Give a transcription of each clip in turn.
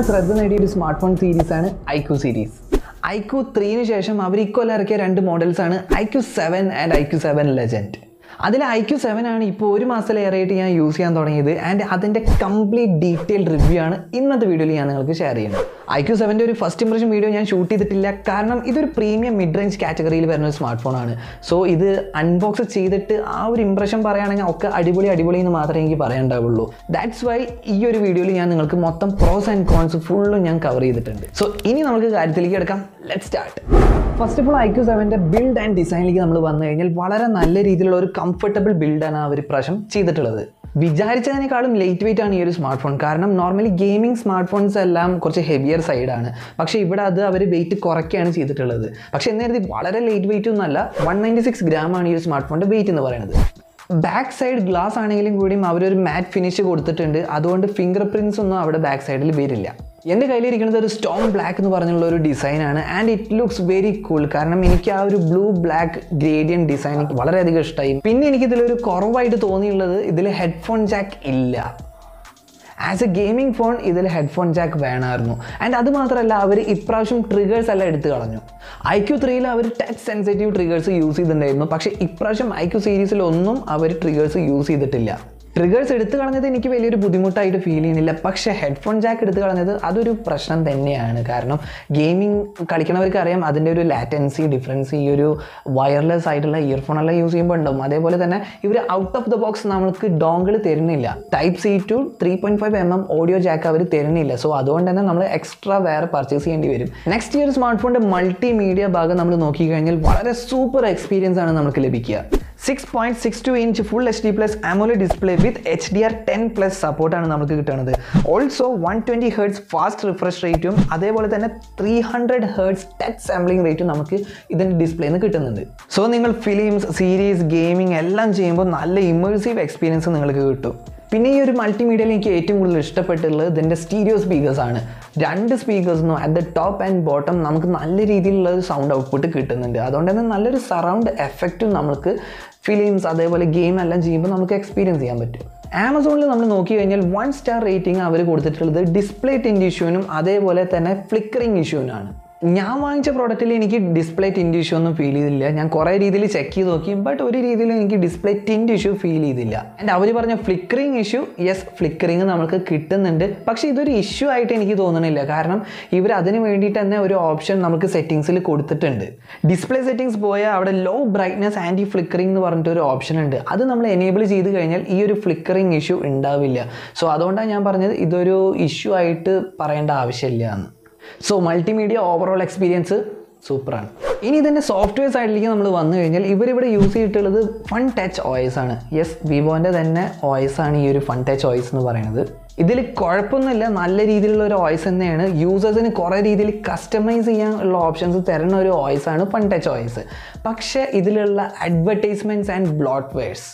ശ്രദ്ധ നേടിയ ഒരു സ്മാർട്ട് ഫോൺ സീരീസ് ആണ് ഐക്യു സീരീസ് ഐക്യു ത്രീന് ശേഷം അവർ ഇക്കൊല്ലം ഇറക്കിയ രണ്ട് മോഡൽസ് ആണ് iQOO seven and iQOO seven legend അതിൽ ഐക്യു സെവൻ ആണ് ഇപ്പോൾ ഒരു മാസത്തിലേറെയായിട്ട് ഞാൻ യൂസ് ചെയ്യാൻ തുടങ്ങിയത് ആൻഡ് അതിൻ്റെ കംപ്ലീറ്റ് ഡീറ്റെയിൽ റിവ്യൂ ആണ് ഇന്നത്തെ വീഡിയോയിൽ ഞാൻ നിങ്ങൾക്ക് ഷെയർ ചെയ്യുന്നത് ഐക്യു സെവൻ്റെ ഒരു ഫസ്റ്റ് ഇംപ്രഷൻ വീഡിയോ ഞാൻ ഷൂട്ട് ചെയ്തിട്ടില്ല കാരണം ഇതൊരു പ്രീമിയം മിഡ് റേഞ്ച് കാറ്റഗറിയിൽ വരുന്ന ഒരു സ്മാർട്ട് ഫോണാണ് സോ ഇത് അൺബോക്സ് ചെയ്തിട്ട് ആ ഒരു ഇംപ്രഷൻ പറയുകയാണെങ്കിൽ ഒക്കെ അടിപൊളി അടിപൊളി എന്ന് മാത്രമേ എനിക്ക് പറയാനുണ്ടാവുള്ളൂ ദാറ്റ്സ് വൈ ഈ ഒരു വീഡിയോയിൽ ഞാൻ നിങ്ങൾക്ക് മൊത്തം പ്രോസ് ആൻഡ് കോൺസ് ഫുള്ളും ഞാൻ കവർ ചെയ്തിട്ടുണ്ട് സോ ഇനി നമുക്ക് കാര്യത്തിലേക്ക് എടുക്കാം let start first of all iQOO സെവൻ്റെ ബിൽഡ് ആൻഡ് ഡിസൈനിലേക്ക് നമ്മൾ വന്നു കഴിഞ്ഞാൽ വളരെ നല്ല രീതിയിലുള്ള ഒരു കംഫർട്ടബിൾ ബിൽഡാണ് അവർ പ്രാവശ്യം ചെയ്തിട്ടുള്ളത് വിചാരിച്ചതിനേക്കാളും ലേറ്റ് വെയിറ്റ് ആണ് ഈ ഒരു സ്മാർട്ട് ഫോൺ കാരണം നോർമലി ഗെയിമിംഗ് സ്മാർട്ട് ഫോൺസ് എല്ലാം കുറച്ച് ഹെവിയർ സൈഡാണ് പക്ഷേ ഇവിടെ അത് അവർ വെയിറ്റ് കുറയ്ക്കുകയാണ് ചെയ്തിട്ടുള്ളത് പക്ഷേ എന്നേരത്തി വളരെ ലേറ്റ് വെയിറ്റ് ഒന്നുമല്ല വൺ നയൻറ്റി സിക്സ് ഗ്രാം ആണ് ഈ ഒരു സ്മാർട്ട് ഫോണിൻ്റെ വെയിറ്റ് എന്ന് പറയുന്നത് ബാക്ക് സൈഡ് ഗ്ലാസ് ആണെങ്കിലും കൂടിയും അവരൊരു മാറ്റ് ഫിനിഷ് കൊടുത്തിട്ടുണ്ട് അതുകൊണ്ട് ഫിംഗർ പ്രിൻസ് ഒന്നും അവിടെ ബാക്ക് സൈഡിൽ വരില്ല എൻ്റെ കയ്യിലിരിക്കുന്നത് ഒരു സ്റ്റോൺ ബ്ലാക്ക് എന്ന് പറഞ്ഞുള്ള ഒരു ഡിസൈനാണ് and it looks very cool കാരണം എനിക്ക് ആ ഒരു ബ്ലൂ ബ്ലാക്ക് ഗ്രേഡിയൻ ഡിസൈൻ വളരെയധികം ഇഷ്ടമായി പിന്നെ എനിക്ക് ഇതിലൊരു കുറവായിട്ട് തോന്നിയുള്ളത് ഇതിൽ ഹെഡ്ഫോൺ ജാക്ക് ഇല്ല ആസ് എ ഗെയിമിംഗ് ഫോൺ ഇതിൽ ഹെഡ്ഫോൺ ജാക്ക് വേണമായിരുന്നു ആൻഡ് അത് മാത്രമല്ല അവർ ഇപ്രാവശ്യം ട്രിഗേഴ്സ് എല്ലാം എടുത്തു കളഞ്ഞു ഐ ക്യു ത്രീയിൽ അവർ ടച്ച് സെൻസിറ്റീവ് ട്രിഗേഴ്സ് യൂസ് ചെയ്തിട്ടുണ്ടായിരുന്നു പക്ഷേ ഇപ്രാവശ്യം ഐ ക്യു സീരീസിലൊന്നും അവർ ട്രിഗേഴ്സ് യൂസ് ചെയ്തിട്ടില്ല ട്രിഗേഴ്സ് എടുത്തു കളഞ്ഞത് എനിക്ക് വലിയൊരു ബുദ്ധിമുട്ടായിട്ട് ഫീൽ ചെയ്യുന്നില്ല പക്ഷേ ഹെഡ്ഫോൺ ജാക്ക് എടുത്തു കളഞ്ഞത് അതൊരു പ്രശ്നം തന്നെയാണ് കാരണം ഗെയിമിംഗ് കളിക്കണവർക്ക് അറിയാം അതിൻ്റെ ഒരു ലാറ്റൻസി ഡിഫറൻസ് ഈ ഒരു വയർലെസ് ആയിട്ടുള്ള ഇയർഫോൺ എല്ലാം യൂസ് ചെയ്യുമ്പോൾ ഉണ്ടാവും അതേപോലെ തന്നെ ഇവർ ഔട്ട് ഓഫ് ദ ബോക്സ് നമുക്ക് ഡോങ്കിൾ തരുന്നില്ല type C to three point five MM audio ഓഡിയോ ജാക്ക് അവർ തരുന്നില്ല സോ അതുകൊണ്ട് തന്നെ നമ്മൾ എക്സ്ട്രാ വേറെ പർച്ചേസ് ചെയ്യേണ്ടി വരും നെക്സ്റ്റ് ഇയർ സ്മാർട്ട് ഫോണിൻ്റെ മൾട്ടിമീഡിയ ഭാഗം നമ്മൾ നോക്കിക്കഴിഞ്ഞാൽ വളരെ സൂപ്പർ എക്സ്പീരിയൻസ് ആണ് നമുക്ക് ലഭിക്കുക six point six two inch full H D plus AMOLED display with H D R ten plus സപ്പോർട്ടാണ് നമുക്ക് കിട്ടുന്നത് also one twenty hertz fast refresh റേറ്റും അതേപോലെ തന്നെ three hundred hertz touch sampling റേറ്റും നമുക്ക് ഇതിൻ്റെ ഡിസ്പ്ലേന്ന് കിട്ടുന്നുണ്ട് സോ നിങ്ങൾ ഫിലിംസ് സീരീസ് ഗെയിമിംഗ് എല്ലാം ചെയ്യുമ്പോൾ നല്ല ഇമേഴ്സീവ് എക്സ്പീരിയൻസ് നിങ്ങൾക്ക് കിട്ടും പിന്നെ ഈ ഒരു മൾട്ടിമീഡിയയിൽ എനിക്ക് ഏറ്റവും കൂടുതൽ ഇഷ്ടപ്പെട്ടുള്ളത് ഇതിൻ്റെ സ്റ്റീരിയോ സ്പീക്കേഴ്സ് ആണ് രണ്ട് സ്പീക്കേഴ്സിനും at the top and bottom നമുക്ക് നല്ല രീതിയിലുള്ള ഒരു സൗണ്ട് ഔട്ട്പുട്ട് കിട്ടുന്നുണ്ട് അതുകൊണ്ട് തന്നെ നല്ലൊരു സറൗണ്ട് എഫക്റ്റും നമുക്ക് ഫിലിംസ് അതേപോലെ ഗെയിം എല്ലാം ചെയ്യുമ്പോൾ നമുക്ക് എക്സ്പീരിയൻസ് ചെയ്യാൻ പറ്റും ആമസോണിൽ നമ്മൾ നോക്കി കഴിഞ്ഞാൽ വൺ സ്റ്റാർ റേറ്റിംഗ് അവർ കൊടുത്തിട്ടുള്ളത് ഡിസ്പ്ലേ ടിൻറ്റ് ഇഷ്യൂവിനും അതേപോലെ തന്നെ ഫ്ലിക്കറിങ് ഇഷ്യൂവിനാണ് ഞാൻ വാങ്ങിച്ച പ്രോഡക്റ്റിൽ എനിക്ക് ഡിസ്പ്ലേ ടിൻറ്റ് ഇഷ്യൂ ഒന്നും ഫീൽ ചെയ്തില്ല ഞാൻ കുറേ രീതിയിൽ ചെക്ക് ചെയ്ത് നോക്കി ബട്ട് ഒരു രീതിയിലും എനിക്ക് ഡിസ്പ്ലേ ടിൻറ്റ് ഇഷ്യൂ ഫീൽ ചെയ്തില്ല ആൻഡ് അവർ പറഞ്ഞ ഫ്ലിക്കറിങ് ഇഷ്യൂ യെസ് ഫ്ലിക്കറിങ് നമുക്ക് കിട്ടുന്നുണ്ട് പക്ഷേ ഇതൊരു ഇഷ്യൂ ആയിട്ട് എനിക്ക് തോന്നണില്ല കാരണം ഇവർ അതിന് വേണ്ടിയിട്ട് തന്നെ ഒരു ഓപ്ഷൻ നമുക്ക് സെറ്റിങ്സിൽ കൊടുത്തിട്ടുണ്ട് ഡിസ്പ്ലേ സെറ്റിങ്സ് പോയാൽ അവിടെ ലോ ബ്രൈറ്റ്നസ് ആൻറ്റി ഫ്ലിക്കറിംഗ് എന്ന് പറഞ്ഞിട്ട് ഒരു ഓപ്ഷൻ ഉണ്ട് അത് നമ്മൾ എനേബിൾ ചെയ്ത് കഴിഞ്ഞാൽ ഈ ഒരു ഫ്ലിക്കറിംഗ് ഇഷ്യൂ ഉണ്ടാവില്ല സോ അതുകൊണ്ടാണ് ഞാൻ പറഞ്ഞത് ഇതൊരു ഇഷ്യൂ ആയിട്ട് പറയേണ്ട ആവശ്യമില്ല എന്ന് സോ മൾട്ടിമീഡിയ ഓവറോൾ എക്സ്പീരിയൻസ് സൂപ്പറാണ് ഇനി ഇതിൻ്റെ സോഫ്റ്റ്വെയർ സൈഡിലേക്ക് നമ്മൾ വന്നു കഴിഞ്ഞാൽ ഇവരിവിടെ യൂസ് ചെയ്തിട്ടുള്ളത് ഫൺ ടച്ച് ഓയസ് ആണ് യെസ് വിവോൻ്റെ തന്നെ ഓയസ് ആണ് ഈ ഒരു ഫൺ ടച്ച് ഓയസ് എന്ന് പറയുന്നത് ഇതിൽ കുഴപ്പമൊന്നുമില്ല നല്ല രീതിയിലുള്ള ഒരു ഓയസ് തന്നെയാണ് യൂസേഴ്സിന് കുറേ രീതിയിൽ കസ്റ്റമൈസ് ചെയ്യാനുള്ള ഓപ്ഷൻസ് തരുന്ന ഒരു ഓയസ് ആണ് ഫൺ ടച്ച് ഓയസ് പക്ഷേ ഇതിലുള്ള advertisements and bloatwares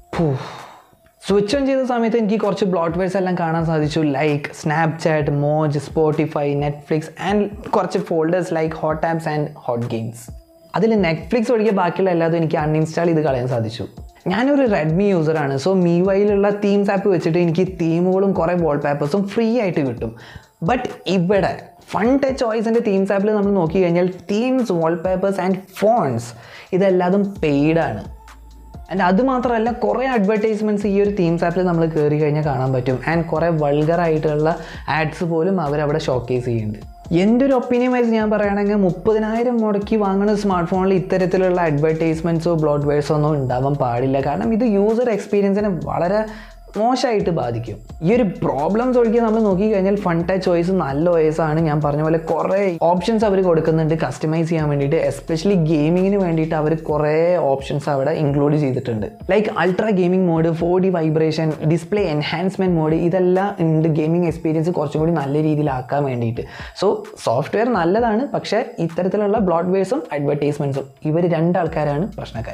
switch on ചെയ്ത സമയത്ത് എനിക്ക് കുറച്ച് ബ്ലോട്ട് വെയർസ് എല്ലാം കാണാൻ സാധിച്ചു like Snapchat Moj Spotify Netflix and കുറച്ച് folders like hot apps and hot games അതിൽ നെറ്റ്ഫ്ലിക്സ് ഒഴികെ ബാക്കിയുള്ള എല്ലാതും എനിക്ക് അൺഇൻസ്റ്റാൾ ചെയ്ത് കളയാൻ സാധിച്ചു ഞാനൊരു റെഡ്മി യൂസറാണ് സോ മീ വൈയിലുള്ള തീംസ് ആപ്പ് വെച്ചിട്ട് എനിക്ക് തീമുകളും കുറേ വാൾപേപ്പേഴ്സും ഫ്രീ ആയിട്ട് കിട്ടും ബട്ട് ഇവിടെ ഫൺ ടച്ച് വോയിസിൻ്റെ തീംസ് ആപ്പിൽ നമ്മൾ നോക്കി കഴിഞ്ഞാൽ തീംസ് വാൾപേപ്പേഴ്സ് ആൻഡ് ഫോൺസ് ഇതെല്ലാതും പെയ്ഡാണ് ആൻഡ് അത് മാത്രമല്ല കുറേ അഡ്വർടൈസ്മെൻറ്റ്സ് ഈ ഒരു തീംസ് ആപ്പിൽ നമ്മൾ കയറി കഴിഞ്ഞാൽ കാണാൻ പറ്റും ആൻഡ് കുറേ വൾഗറായിട്ടുള്ള ആഡ്സ് പോലും അവരവിടെ ഷോക്കേസ് ചെയ്യുന്നുണ്ട് എൻ്റെ ഒരു ഒപ്പീനിയൻ വൈസ് ഞാൻ പറയുകയാണെങ്കിൽ മുപ്പതിനായിരം മുടക്കി വാങ്ങുന്ന സ്മാർട്ട് ഫോണിൽ ഇത്തരത്തിലുള്ള അഡ്വർടൈസ്മെൻറ്റ്സോ ബ്ലോഡ് വേഴ്സോ ഒന്നും ഉണ്ടാവാൻ പാടില്ല കാരണം ഇത് യൂസർ എക്സ്പീരിയൻസിനെ വളരെ മോശമായിട്ട് ബാധിക്കും ഈ ഒരു പ്രോബ്ലംസ് ഒഴികെ നമ്മൾ നോക്കിക്കഴിഞ്ഞാൽ ഫൺ ടച്ച് ചോയ്സ് നല്ല ഓയസ് ആണ് ഞാൻ പറഞ്ഞ പോലെ കുറേ ഓപ്ഷൻസ് അവർ കൊടുക്കുന്നുണ്ട് കസ്റ്റമൈസ് ചെയ്യാൻ വേണ്ടിയിട്ട് എസ്പെഷ്യലി ഗെയിമിങ്ങിന് വേണ്ടിയിട്ട് അവർ കുറേ ഓപ്ഷൻസ് അവിടെ ഇൻക്ലൂഡ് ചെയ്തിട്ടുണ്ട് like ultra gaming mode four D vibration display enhancement mode ഇതെല്ലാം ഉണ്ട് ഗെയിമിംഗ് എക്സ്പീരിയൻസ് കുറച്ചും കൂടി നല്ല രീതിയിലാക്കാൻ വേണ്ടിയിട്ട് സോ സോഫ്റ്റ്വെയർ നല്ലതാണ് പക്ഷേ ഇത്തരത്തിലുള്ള ബ്ലോഡ് വേഴ്സും അഡ്വർടൈസ്മെൻറ്റ്സും ഇവർ രണ്ടാൾക്കാരാണ് പ്രശ്നക്കാർ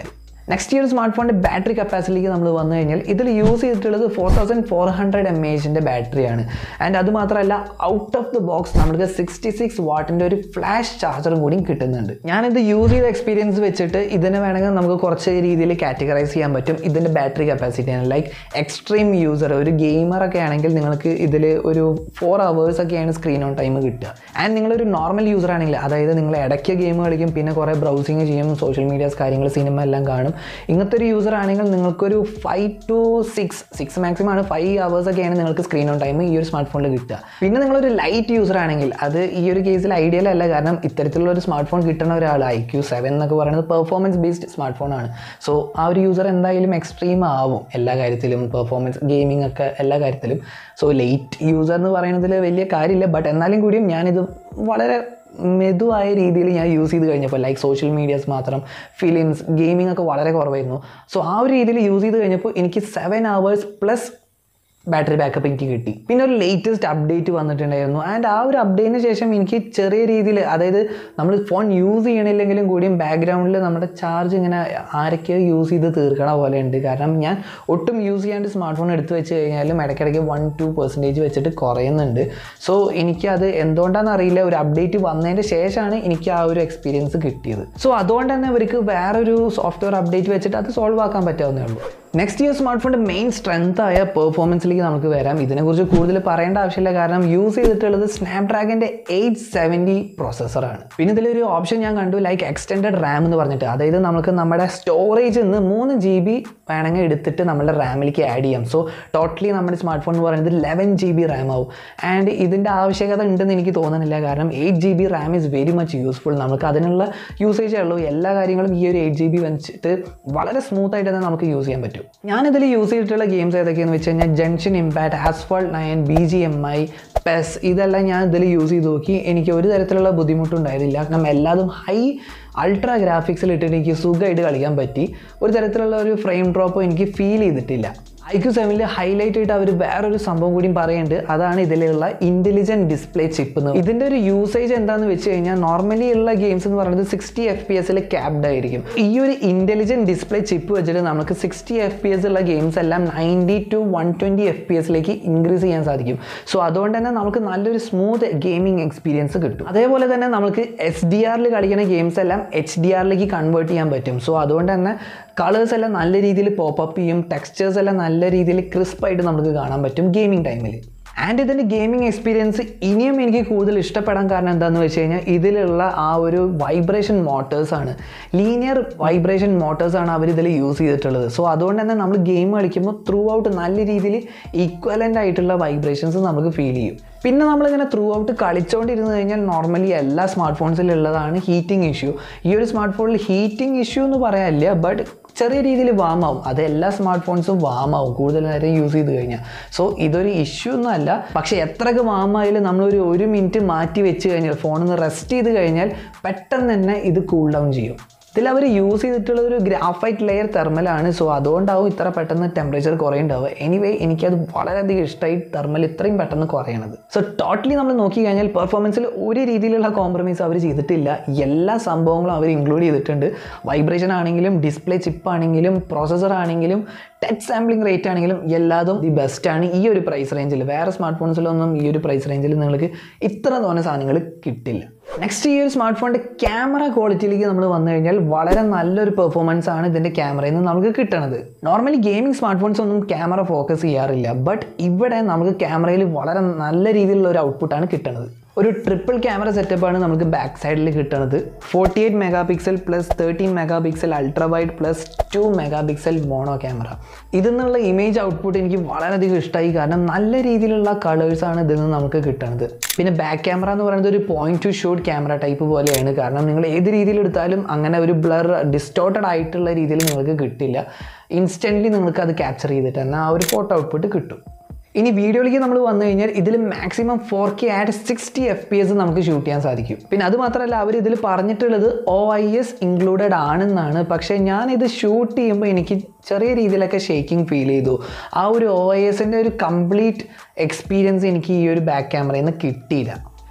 നെക്സ്റ്റ് ഈ ഒരു സ്മാർട്ട് ഫോണിൻ്റെ ബാറ്ററി കപ്പാസിറ്റിക്ക് നമ്മൾ വന്നു കഴിഞ്ഞാൽ ഇതിൽ യൂസ് ചെയ്തിട്ടുള്ളത് four thousand four hundred M എച്ചിൻ്റെ ബാറ്ററിയാണ് ആൻഡ് അത് മാത്രമല്ല ഔട്ട് ഓഫ് ദി ബോക്സ് നമുക്ക് സിക്സ്റ്റി സിക്സ് വാട്ടിൻ്റെ ഒരു ഫ്ലാഷ് ചാർജറും കൂടി കിട്ടുന്നുണ്ട് ഞാനിത് യൂസ് ചെയ്ത എക്സ്പീരിയൻസ് വെച്ചിട്ട് ഇതിനെ വേണമെങ്കിൽ നമുക്ക് കുറച്ച് രീതിയിൽ കാറ്റഗറൈസ് ചെയ്യാൻ പറ്റും ഇതിൻ്റെ ബാറ്ററി കപ്പാസിറ്റിയാണ് ലൈക്ക് എക്സ്ട്രീം യൂസർ ഒരു ഗെയിമറൊക്കെ ആണെങ്കിൽ നിങ്ങൾക്ക് ഇതിൽ ഒരു ഫോർ അവേഴ്സ് ഒക്കെയാണ് സ്ക്രീൻ ഓൺ ടൈം കിട്ടുക ആൻഡ് നിങ്ങളൊരു നോർമൽ യൂസർ ആണെങ്കിൽ അതായത് നിങ്ങൾ ഇടയ്ക്ക് ഗെയിം കളിക്കും പിന്നെ കുറേ ബ്രൗസിങ് ചെയ്യും സോഷ്യൽ മീഡിയാസ് കാര്യങ്ങൾ സിനിമ എല്ലാം കാണും ഇങ്ങനത്തെ ഒരു യൂസർ ആണെങ്കിൽ നിങ്ങൾക്കൊരു five to six six maximum ആണ് ഫൈവ് അവേഴ്സ് ഒക്കെയാണ് നിങ്ങൾക്ക് സ്ക്രീൻ ഓൺ ടൈം ഈ ഒരു സ്മാർട്ട് ഫോണിൽ കിട്ടുക പിന്നെ നിങ്ങളൊരു ലൈറ്റ് യൂസർ ആണെങ്കിൽ അത് ഈ ഒരു കേസിൽ ഐഡിയൽ അല്ല കാരണം ഇത്തരത്തിലുള്ള ഒരു സ്മാർട്ട് ഫോൺ കിട്ടുന്ന ഒരാൾ ഐ ക്യൂ സെവൻ എന്നൊക്കെ പറയുന്നത് പെർഫോമൻസ് ബേസ്ഡ് സ്മാർട്ട് ഫോണാണ് സോ ആ ഒരു യൂസർ എന്തായാലും എക്സ്ട്രീം ആവും എല്ലാ കാര്യത്തിലും പെർഫോമൻസ് ഗെയിമിംഗ് ഒക്കെ എല്ലാ കാര്യത്തിലും സോ ലേറ്റ് യൂസർ എന്ന് പറയുന്നതിൽ വലിയ കാര്യമില്ല ബട്ട് എന്നാലും കൂടിയും ഞാനിത് വളരെ മെതുവായ രീതിയിൽ ഞാൻ യൂസ് ചെയ്ത് കഴിഞ്ഞപ്പോൾ ലൈക്ക് സോഷ്യൽ മീഡിയാസ് മാത്രം ഫിലിംസ് ഗെയിമിംഗ് ഒക്കെ വളരെ കുറവായിരുന്നു സോ ആ ഒരു രീതിയിൽ യൂസ് ചെയ്ത് കഴിഞ്ഞപ്പോൾ എനിക്ക് seven hours plus battery backup എനിക്ക് കിട്ടി പിന്നെ ഒരു ലേറ്റസ്റ്റ് അപ്ഡേറ്റ് വന്നിട്ടുണ്ടായിരുന്നു ആൻഡ് ആ ഒരു അപ്ഡേറ്റിന് ശേഷം എനിക്ക് ചെറിയ രീതിയിൽ അതായത് നമ്മൾ ഫോൺ യൂസ് ചെയ്യണില്ലെങ്കിലും കൂടിയും ബാക്ക്ഗ്രൗണ്ടിൽ നമ്മുടെ ചാർജ് ഇങ്ങനെ ആരൊക്കെയോ യൂസ് ചെയ്ത് തീർക്കണ പോലെ ഉണ്ട് കാരണം ഞാൻ ഒട്ടും യൂസ് ചെയ്യാണ്ട് സ്മാർട്ട് ഫോൺ എടുത്ത് വെച്ച് കഴിഞ്ഞാലും ഇടയ്ക്കിടയ്ക്ക് വൺ ടു പെർസെൻറ്റേജ് വെച്ചിട്ട് കുറയുന്നുണ്ട് സോ എനിക്കത് എന്തുകൊണ്ടാണെന്ന് അറിയില്ല ഒരു അപ്ഡേറ്റ് വന്നതിൻ്റെ ശേഷമാണ് എനിക്ക് ആ ഒരു എക്സ്പീരിയൻസ് കിട്ടിയത് സോ അതുകൊണ്ട് തന്നെ അവർക്ക് വേറൊരു സോഫ്റ്റ്വെയർ അപ്ഡേറ്റ് വെച്ചിട്ട് അത് സോൾവ് ആക്കാൻ പറ്റാവുന്നേ ഉള്ളൂ നെക്സ്റ്റ് ഇയർ സ്മാർട്ട് ഫോണിൻ്റെ മെയിൻ സ്ട്രെങ്ത് ആയ പെർഫോമൻസിലേക്ക് നമുക്ക് വരാം ഇതിനെക്കുറിച്ച് കൂടുതൽ പറയേണ്ട ആവശ്യമില്ല കാരണം യൂസ് ചെയ്തിട്ടുള്ളത് സ്നാപ്ഡ്രാഗൻ്റെ എയ്റ്റ് സെവൻറ്റി പ്രോസസ്സറാണ് പിന്നെ ഇതിലൊരു ഓപ്ഷൻ ഞാൻ കണ്ടു ലൈക്ക് എക്സ്റ്റെൻഡഡ് റാം എന്ന് പറഞ്ഞിട്ട് അതായത് നമുക്ക് നമ്മുടെ സ്റ്റോറേജിൽ നിന്ന് മൂന്ന് ജി ബി വേണമെങ്കിൽ എടുത്തിട്ട് നമ്മുടെ റാമിലേക്ക് ആഡ് ചെയ്യാം സോ ടോട്ടലി നമ്മുടെ സ്മാർട്ട് ഫോൺ എന്ന് പറയുന്നത് ലെവൻ ജി ബി റാം ആവും ആൻഡ് ഇതിൻ്റെ ആവശ്യകത ഉണ്ടെന്ന് എനിക്ക് തോന്നുന്നില്ല കാരണം eight G B RAM is very much useful നമുക്ക് അതിനുള്ള യൂസേജേ ഉള്ളൂ എല്ലാ കാര്യങ്ങളും ഈ ഒരു എയ്റ്റ് ജി ബി വെച്ചിട്ട് വളരെ സ്മൂത്ത് ആയിട്ട് തന്നെ നമുക്ക് യൂസ് ചെയ്യാൻ പറ്റും ഞാനിതിൽ യൂസ് ചെയ്തിട്ടുള്ള ഗെയിംസ് ഏതൊക്കെയെന്ന് വെച്ച് കഴിഞ്ഞാൽ Genshin Impact Asphalt nine B G M I PES ഇതെല്ലാം ഞാൻ ഇതിൽ യൂസ് ചെയ്ത് നോക്കി എനിക്ക് ഒരു തരത്തിലുള്ള ബുദ്ധിമുട്ടുണ്ടായിരുന്നില്ല കാരണം എല്ലാതും ഹൈ അൾട്രാ ഗ്രാഫിക്സിൽ ഇട്ടിട്ട് എനിക്ക് സുഖമായിട്ട് കളിക്കാൻ പറ്റി ഒരു തരത്തിലുള്ള ഒരു ഫ്രെയിം ഡ്രോപ്പോ എനിക്ക് ഫീൽ ചെയ്തിട്ടില്ല ഐക്യു സെവനിൽ ഹൈലൈറ്റ് ആയിട്ട് അവർ വേറൊരു സംഭവം കൂടിയും പറയുന്നുണ്ട് അതാണ് ഇതിലുള്ള ഇൻ്റലിജൻറ്റ് ഡിസ്പ്ലേ ചിപ്പ് എന്ന് ഇതിൻ്റെ ഒരു യൂസേജ് എന്താണെന്ന് വെച്ച് കഴിഞ്ഞാൽ നോർമലി ഉള്ള ഗെയിംസ് എന്ന് പറയുന്നത് സിക്സ്റ്റി എഫ് പി എസിൽ ക്യാപ്ഡ് ആയിരിക്കും ഈ ഒരു ഇൻ്റലിജൻറ്റ് ഡിസ്പ്ലേ ചിപ്പ് വെച്ചിട്ട് നമുക്ക് സിക്സ്റ്റി എഫ് പി എസ് ഉള്ള ഗെയിംസ് എല്ലാം ninety to one twenty F P എസിലേക്ക് ഇൻക്രീസ് ചെയ്യാൻ സാധിക്കും സോ അതുകൊണ്ട് തന്നെ നമുക്ക് നല്ലൊരു സ്മൂത്ത് ഗെയിമിംഗ് എക്സ്പീരിയൻസ് കിട്ടും അതേപോലെ തന്നെ നമുക്ക് എസ് ഡി ആറിൽ കളിക്കുന്ന ഗെയിംസ് എല്ലാം എച്ച് ഡി ആറിലേക്ക് കൺവേർട്ട് ചെയ്യാൻ പറ്റും സോ അതുകൊണ്ട് തന്നെ കളേഴ്സ് എല്ലാം നല്ല രീതിയിൽ പോപ്പപ്പ് ചെയ്യും ടെക്സ്ചേഴ്സ് എല്ലാം നല്ല രീതിയിൽ ക്രിസ്പായിട്ട് നമുക്ക് കാണാൻ പറ്റും ഗെയിമിംഗ് ടൈമിൽ ആൻഡ് ഇതിൻ്റെ ഗെയിമിംഗ് എക്സ്പീരിയൻസ് ഇനിയും എനിക്ക് കൂടുതൽ ഇഷ്ടപ്പെടാൻ കാരണം എന്താണെന്ന് വെച്ച് കഴിഞ്ഞാൽ ഇതിലുള്ള ആ ഒരു വൈബ്രേഷൻ മോട്ടേഴ്സാണ് ലീനിയർ വൈബ്രേഷൻ മോട്ടേഴ്സാണ് അവർ ഇതിൽ യൂസ് ചെയ്തിട്ടുള്ളത് സോ അതുകൊണ്ട് തന്നെ നമ്മൾ ഗെയിം കളിക്കുമ്പോൾ ത്രൂ ഔട്ട് നല്ല രീതിയിൽ ഈക്വലൻ്റ് ആയിട്ടുള്ള വൈബ്രേഷൻസ് നമുക്ക് ഫീൽ ചെയ്യും പിന്നെ നമ്മളിങ്ങനെ ത്രൂ ഔട്ട് കളിച്ചുകൊണ്ടിരുന്ന് കഴിഞ്ഞാൽ നോർമലി എല്ലാ സ്മാർട്ട് ഫോൺസിലുള്ളതാണ് ഹീറ്റിംഗ് ഇഷ്യൂ ഈ ഒരു സ്മാർട്ട് ഫോണിൽ ഹീറ്റിംഗ് ഇഷ്യൂ എന്ന് പറയാനില്ല ബട്ട് ചെറിയ രീതിയിൽ വാം ആവും അത് എല്ലാ സ്മാർട്ട് ഫോൺസും വാം ആവും കൂടുതൽ നേരം യൂസ് ചെയ്ത് കഴിഞ്ഞാൽ സോ ഇതൊരു ഇഷ്യൂ ഒന്നും അല്ല പക്ഷേ എത്രയൊക്കെ വാം ആയാലും നമ്മളൊരു ഒരു മിനിറ്റ് മാറ്റി വെച്ച് കഴിഞ്ഞാൽ ഫോണിൽ നിന്ന് റെസ്റ്റ് ചെയ്ത് കഴിഞ്ഞാൽ പെട്ടെന്ന് തന്നെ ഇത് കൂൾ ഡൗൺ ചെയ്യും ഇതിൽ അവർ യൂസ് ചെയ്തിട്ടുള്ള ഒരു ഗ്രാഫൈറ്റ് ലെയർ തെർമലാണ് സോ അതുകൊണ്ടാവും ഇത്ര പെട്ടെന്ന് ടെമ്പറേച്ചർ കുറയുണ്ടാവുക എനിവേ എനിക്കത് വളരെയധികം ഇഷ്ടമായി തെർമൽ ഇത്രയും പെട്ടെന്ന് കുറയണത് സോ ടോട്ടലി നമ്മൾ നോക്കി കഴിഞ്ഞാൽ പെർഫോമൻസിൽ ഒരു രീതിയിലുള്ള കോംപ്രമൈസ് അവർ ചെയ്തിട്ടില്ല എല്ലാ സംഭവങ്ങളും അവർ ഇൻക്ലൂഡ് ചെയ്തിട്ടുണ്ട് വൈബ്രേഷൻ ആണെങ്കിലും ഡിസ്പ്ലേ ചിപ്പ് ആണെങ്കിലും പ്രോസസ്സർ ആണെങ്കിലും ടച്ച് സാമ്പിളിംഗ് റേറ്റ് ആണെങ്കിലും എല്ലാതും ദി ബെസ്റ്റ് ആണ് ഈ ഒരു പ്രൈസ് റേഞ്ചിൽ വേറെ സ്മാർട്ട് ഫോൺസിലൊന്നും ഈ ഒരു പ്രൈസ് റേഞ്ചിൽ നിങ്ങൾക്ക് ഇത്ര തോന്നെ സാധനങ്ങൾ കിട്ടില്ല നെക്സ്റ്റ് ഈ ഒരു സ്മാർട്ട് ഫോണിൻ്റെ ക്യാമറ ക്വാളിറ്റിയിലേക്ക് നമ്മൾ വന്നു കഴിഞ്ഞാൽ വളരെ നല്ലൊരു പെർഫോമൻസ് ആണ് ഇതിൻ്റെ ക്യാമറയിൽ നിന്ന് നമുക്ക് കിട്ടണത് നോർമലി ഗെയിമിംഗ് സ്മാർട്ട് ഫോൺസ് ഒന്നും ക്യാമറ ഫോക്കസ് ചെയ്യാറില്ല ബട്ട് ഇവിടെ നമുക്ക് ക്യാമറയിൽ വളരെ നല്ല രീതിയിലുള്ള ഒരു ഔട്ട്പുട്ടാണ് കിട്ടുന്നത് ഒരു ട്രിപ്പിൾ ക്യാമറ സെറ്റപ്പാണ് നമുക്ക് ബാക്ക് സൈഡിൽ കിട്ടുന്നത് forty eight megapixel plus thirteen megapixel ultra wide plus two megapixel mono camera ഇതിൽ നിന്നുള്ള ഇമേജ് ഔട്ട്പുട്ട് എനിക്ക് വളരെയധികം ഇഷ്ടമായി കാരണം നല്ല രീതിയിലുള്ള കളേഴ്സാണ് ഇതിൽ നിന്ന് നമുക്ക് കിട്ടുന്നത് പിന്നെ ബാക്ക് ക്യാമറ എന്ന് പറയുന്നത് ഒരു point to shoot camera type പോലെയാണ് കാരണം നിങ്ങൾ ഏത് രീതിയിൽ എടുത്താലും അങ്ങനെ ഒരു ബ്ലർ ഡിസ്റ്റോർട്ടഡ് ആയിട്ടുള്ള രീതിയിൽ നിങ്ങൾക്ക് കിട്ടില്ല ഇൻസ്റ്റൻ്റ്ലി നിങ്ങൾക്ക് അത് ക്യാപ്ചർ ചെയ്തിട്ട് തന്നെ ആ ഒരു ഫോട്ടോ ഔട്ട്പുട്ട് കിട്ടും ഇനി വീഡിയോയിലേക്ക് നമ്മൾ വന്നു കഴിഞ്ഞാൽ ഇതിൽ maximum four K at sixty F P S നമുക്ക് ഷൂട്ട് ചെയ്യാൻ സാധിക്കും പിന്നെ അത് മാത്രമല്ല അവർ ഇതിൽ പറഞ്ഞിട്ടുള്ളത് ഒ ഐ എസ് ഇൻക്ലൂഡഡ് ആണെന്നാണ് പക്ഷേ ഞാൻ ഇത് ഷൂട്ട് ചെയ്യുമ്പോൾ എനിക്ക് ചെറിയ രീതിയിലൊക്കെ ഷേക്കിംഗ് ഫീൽ ചെയ്തു ആ ഒരു ഒ ഐ എസിൻ്റെ ഒരു കംപ്ലീറ്റ് എക്സ്പീരിയൻസ് എനിക്ക് ഈ ഒരു ബാക്ക് ക്യാമറയിൽ നിന്ന് കിട്ടിയില്ല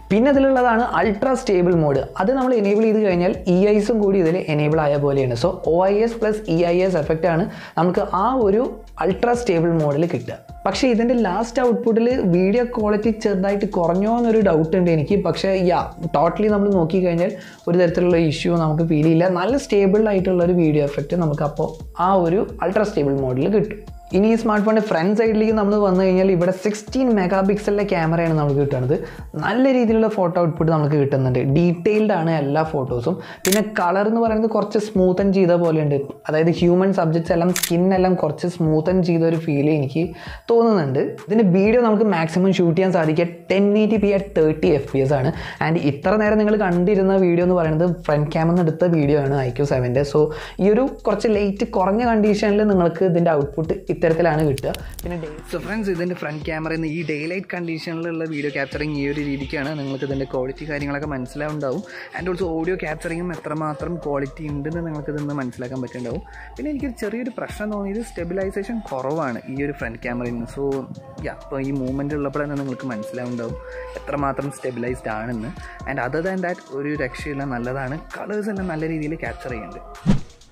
പിന്നെ ഇതിലുള്ളതാണ് അൾട്രാ സ്റ്റേബിൾ മോഡ് അത് നമ്മൾ എനേബിൾ ചെയ്ത് കഴിഞ്ഞാൽ ഇ ഐസും കൂടി ഇതിൽ എനേബിൾ ആയ പോലെയാണ് so O I S plus E I S effect ആണ് നമുക്ക് ആ ഒരു അൾട്രാ സ്റ്റേബിൾ മോഡിൽ കിട്ടുക പക്ഷേ ഇതിൻ്റെ ലാസ്റ്റ് ഔട്ട്പുട്ടിൽ വീഡിയോ ക്വാളിറ്റി ചെറുതായിട്ട് കുറഞ്ഞോ എന്നൊരു ഡൗട്ട് ഉണ്ട് എനിക്ക് പക്ഷേ യാ ടോട്ടലി നമ്മൾ നോക്കിക്കഴിഞ്ഞാൽ ഒരു തരത്തിലുള്ള ഇഷ്യൂ നമുക്ക് ഫീൽ ചെയ്യില്ല നല്ല സ്റ്റേബിൾ ആയിട്ടുള്ള ഒരു വീഡിയോ എഫക്റ്റ് നമുക്ക് അപ്പോൾ ആ ഒരു അൾട്രാ സ്റ്റേബിൾ മോഡിൽ കിട്ടും ഇനി ഈ സ്മാർട്ട് ഫോണിൻ്റെ ഫ്രണ്ട് സൈഡിലേക്ക് നമ്മൾ വന്നു കഴിഞ്ഞാൽ ഇവിടെ സിക്സ്റ്റീൻ മെഗാ പിക്സലിൻ്റെ ക്യാമറയാണ് നമുക്ക് കിട്ടുന്നത് നല്ല രീതിയിലുള്ള ഫോട്ടോ ഔട്ട്പുട്ട് നമുക്ക് കിട്ടുന്നുണ്ട് ഡീറ്റെയിൽഡ് ആണ് എല്ലാ ഫോട്ടോസും പിന്നെ കളർ എന്ന് പറയുന്നത് കുറച്ച് സ്മൂത്തൻ ചെയ്ത പോലെയുണ്ട് അതായത് ഹ്യൂമൻ സബ്ജക്ട്സ് എല്ലാം സ്കിന്നെല്ലാം കുറച്ച് സ്മൂത്തൻ ചെയ്ത ഒരു ഫീൽ എനിക്ക് തോന്നുന്നുണ്ട് ഇതിൻ്റെ വീഡിയോ നമുക്ക് മാക്സിമം ഷൂട്ട് ചെയ്യാൻ സാധിക്കുക ten eighty P at thirty F P S ആണ് ആൻഡ് ഇത്ര നേരം നിങ്ങൾ കണ്ടിരുന്ന വീഡിയോ എന്ന് പറയുന്നത് ഫ്രണ്ട് ക്യാമിൽ നിന്ന് എടുത്ത വീഡിയോ ആണ് ഐ ക്യു സെവൻ്റെ സോ ഈ ഒരു കുറച്ച് ലേറ്റ് കുറഞ്ഞ കണ്ടീഷനിൽ നിങ്ങൾക്ക് ഇതിൻ്റെ ഔട്ട്പുട്ട് ഇത്തരത്തിലാണ് കിട്ടുക പിന്നെ ഡേ സോ ഫ്രണ്ട്സ് ഇതിൻ്റെ ഫ്രണ്ട് ക്യാമറയിൽ നിന്ന് ഈ ഡേ ലൈറ്റ് കണ്ടീഷനിലുള്ള വീഡിയോ ക്യാപ്ചറിങ് ഈ ഒരു രീതിക്കാണ് നിങ്ങൾക്ക് ഇതിൻ്റെ ക്വാളിറ്റി കാര്യങ്ങളൊക്കെ മനസ്സിലാവുണ്ടാവും ആൻഡ് ഓൾസോ ഓഡിയോ ക്യാപ്ചറിങ്ങും എത്രമാത്രം ക്വാളിറ്റി ഉണ്ടെന്ന് നിങ്ങൾക്ക് ഇതൊന്ന് മനസ്സിലാക്കാൻ പറ്റുന്നുണ്ടാവും പിന്നെ എനിക്കൊരു ചെറിയൊരു പ്രശ്നം തോന്നിയത് സ്റ്റെബിലൈസേഷൻ കുറവാണ് ഈ ഒരു ഫ്രണ്ട് ക്യാമറയിൽ നിന്ന് സോ യാ അപ്പോൾ ഈ മൂവ്മെൻറ്റ് ഉള്ളപ്പോൾ തന്നെ നിങ്ങൾക്ക് മനസ്സിലാവുണ്ടാവും എത്രമാത്രം സ്റ്റെബിലൈസ്ഡ് ആണെന്ന് ആൻഡ് അതർ ദാൻ ദാറ്റ് ഒരു രക്ഷയില്ല നല്ലതാണ് കളേഴ്സ് എല്ലാം നല്ല രീതിയിൽ ക്യാപ്ചർ ചെയ്യുന്നുണ്ട്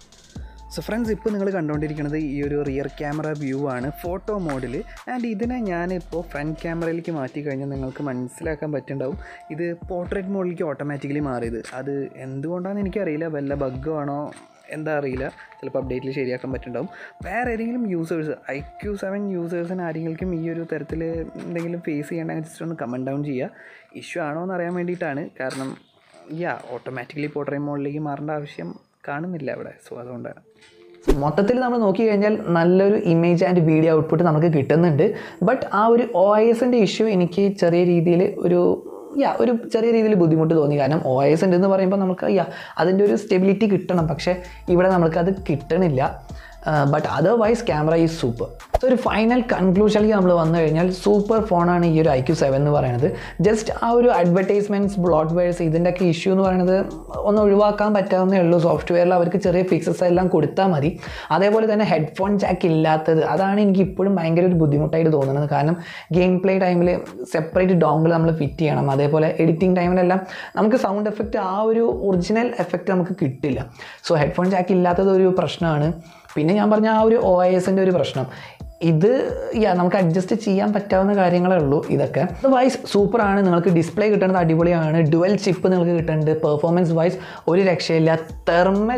സോ ഫ്രണ്ട്സ് ഇപ്പോൾ നിങ്ങൾ കണ്ടുകൊണ്ടിരിക്കുന്നത് ഈ ഒരു റിയർ ക്യാമറ വ്യൂ ആണ് ഫോട്ടോ മോഡിൽ ആൻഡ് ഇതിനെ ഞാനിപ്പോൾ ഫ്രണ്ട് ക്യാമറയിലേക്ക് മാറ്റി കഴിഞ്ഞാൽ നിങ്ങൾക്ക് മനസ്സിലാക്കാൻ പറ്റുന്നുണ്ടാവും ഇത് പോർട്രേറ്റ് മോഡിലേക്ക് ഓട്ടോമാറ്റിക്കലി മാറിയത് അത് എന്തുകൊണ്ടാണെന്ന് എനിക്കറിയില്ല വല്ല ബഗ്ഗോ ആണോ എന്താ അറിയില്ല ചിലപ്പോൾ അപ്ഡേറ്റിൽ ശരിയാക്കാൻ പറ്റുന്നുണ്ടാവും വേറെ ഏതെങ്കിലും യൂസേഴ്സ് ഐ ക്യു സെവൻ യൂസേഴ്സിന് ആരെങ്കിലും ഈ ഒരു തരത്തിൽ എന്തെങ്കിലും ഫേസ് ചെയ്യേണ്ടെങ്കിൽ ജസ്റ്റ് ഒന്ന് കമൻറ്റ് ഡൗൺ ചെയ്യുക ഇഷ്യൂ ആണോ എന്ന് അറിയാൻ വേണ്ടിയിട്ടാണ് കാരണം യാ ഓട്ടോമാറ്റിക്കലി പോർട്രേറ്റ് മോഡിലേക്ക് മാറേണ്ട ആവശ്യം കാണുന്നില്ല അവിടെ സോ അതുകൊണ്ടാണ് മൊത്തത്തിൽ നമ്മൾ നോക്കി കഴിഞ്ഞാൽ നല്ലൊരു ഇമേജ് ആൻഡ് വീഡിയോ ഔട്ട്പുട്ട് നമുക്ക് കിട്ടുന്നുണ്ട് ബട്ട് ആ ഒരു ഒ ഐ എസിൻ്റെ ഇഷ്യൂ എനിക്ക് ചെറിയ രീതിയിൽ ഒരു യാ ഒരു ചെറിയ രീതിയിൽ ബുദ്ധിമുട്ട് തോന്നി കാരണം ഒ ഐ എസ് ഉണ്ടെന്ന് പറയുമ്പോൾ നമുക്ക് യാ അതിൻ്റെ ഒരു സ്റ്റെബിലിറ്റി കിട്ടണം പക്ഷേ ഇവിടെ നമുക്കത് കിട്ടണില്ല but otherwise camera is super so ഒരു ഫൈനൽ കൺക്ലൂഷനിലേക്ക് നമ്മൾ വന്നു കഴിഞ്ഞാൽ സൂപ്പർ ഫോണാണ് ഈ ഒരു ഐ ക്യു സെവൻ എന്ന് പറയുന്നത് ജസ്റ്റ് ആ ഒരു അഡ്വർടൈസ്മെൻറ്റ്സ് ബ്ലോട്ട് വെയർസ് ഇതിൻ്റെയൊക്കെ ഇഷ്യൂ എന്ന് പറയുന്നത് ഒന്ന് ഒഴിവാക്കാൻ പറ്റാവുന്നേ ഉള്ളൂ സോഫ്റ്റ്വെയറിൽ അവർക്ക് ചെറിയ ഫിക്സസ് എല്ലാം കൊടുത്താൽ മതി അതേപോലെ തന്നെ ഹെഡ്ഫോൺ ജാക്ക് ഇല്ലാത്തത് അതാണ് എനിക്ക് ഇപ്പോഴും ഭയങ്കര ഒരു ബുദ്ധിമുട്ടായിട്ട് തോന്നുന്നത് കാരണം ഗെയിം പ്ലേ ടൈമിൽ സെപ്പറേറ്റ് ഡോങ്കിൾ നമ്മൾ ഫിറ്റ് ചെയ്യണം അതേപോലെ എഡിറ്റിംഗ് ടൈമിലെല്ലാം നമുക്ക് സൗണ്ട് എഫക്റ്റ് ആ ഒരു ഒറിജിനൽ എഫക്റ്റ് നമുക്ക് കിട്ടില്ല സോ ഹെഡ്ഫോൺ ജാക്ക് ഇല്ലാത്തത് ഒരു പ്രശ്നമാണ് പിന്നെ ഞാൻ പറഞ്ഞ ആ ഒരു ഒ ഐ എസിൻ്റെ ഒരു പ്രശ്നം ഇത് യാ നമുക്ക് അഡ്ജസ്റ്റ് ചെയ്യാൻ പറ്റാവുന്ന കാര്യങ്ങളേ ഉള്ളൂ ഇതൊക്കെ വൈസ് സൂപ്പറാണ് നിങ്ങൾക്ക് ഡിസ്പ്ലേ കിട്ടുന്നത് അടിപൊളിയാണ് ഡുവൽ ചിപ്പ് നിങ്ങൾക്ക് കിട്ടുന്നുണ്ട് പെർഫോമൻസ് വൈസ് ഒരു രക്ഷയില്ല തെർമൽ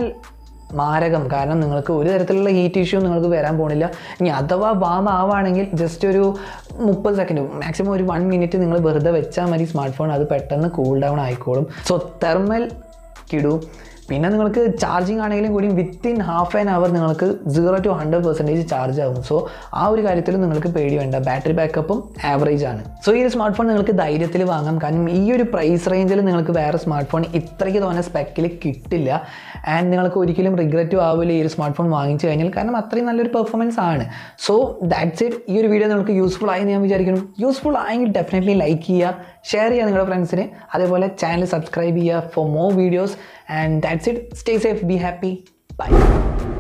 മാരകം കാരണം നിങ്ങൾക്ക് ഒരു തരത്തിലുള്ള ഹീറ്റ് ഇഷ്യൂ നിങ്ങൾക്ക് വരാൻ പോണില്ല ഇനി അഥവാ വാം ആവുകയാണെങ്കിൽ ജസ്റ്റ് ഒരു മുപ്പത് സെക്കൻഡ് മാക്സിമം ഒരു വൺ മിനിറ്റ് നിങ്ങൾ വെറുതെ വെച്ചാൽ മതി സ്മാർട്ട് ഫോൺ അത് പെട്ടെന്ന് കൂൾ ഡൗൺ ആയിക്കോളും സോ തെർമൽ കിടു പിന്നെ നിങ്ങൾക്ക് ചാർജിങ് ആണെങ്കിലും കൂടി വിത്തിൻ ഹാഫ് ആൻ അവർ നിങ്ങൾക്ക് zero to hundred percentage charge ആവും സോ ആ ഒരു കാര്യത്തിൽ നിങ്ങൾക്ക് പേടി വേണ്ട ബാറ്ററി ബാക്കപ്പും ആവറേജ് ആണ് സോ ഈ ഒരു സ്മാർട്ട് ഫോൺ നിങ്ങൾക്ക് ധൈര്യത്തിൽ വാങ്ങാം കാരണം ഈ ഒരു പ്രൈസ് റേഞ്ചിൽ നിങ്ങൾക്ക് വേറെ സ്മാർട്ട് ഫോൺ ഇത്രയ്ക്ക് തോന്നെ സ്പെക്കിൽ കിട്ടില്ല ആൻഡ് നിങ്ങൾക്ക് ഒരിക്കലും റിഗ്രറ്റും ആവില്ല ഈ ഒരു സ്മാർട്ട് ഫോൺ വാങ്ങിച്ചു കഴിഞ്ഞാൽ കാരണം അത്രയും നല്ലൊരു പെർഫോമൻസ് ആണ് സോ ദാറ്റ്സ് ഇറ്റ് ഈ ഒരു വീഡിയോ നിങ്ങൾക്ക് യൂസ്ഫുൾ ആയി ഞാൻ വിചാരിക്കുന്നു യൂസ്ഫുൾ ആയെങ്കിൽ ഡെഫിനറ്റ്ലി ലൈക്ക് ചെയ്യുക ഷെയർ ചെയ്യുക നിങ്ങളുടെ ഫ്രണ്ട്സിന് അതേപോലെ ചാനൽ സബ്സ്ക്രൈബ് ചെയ്യുക for more videos and that's it stay safe be happy by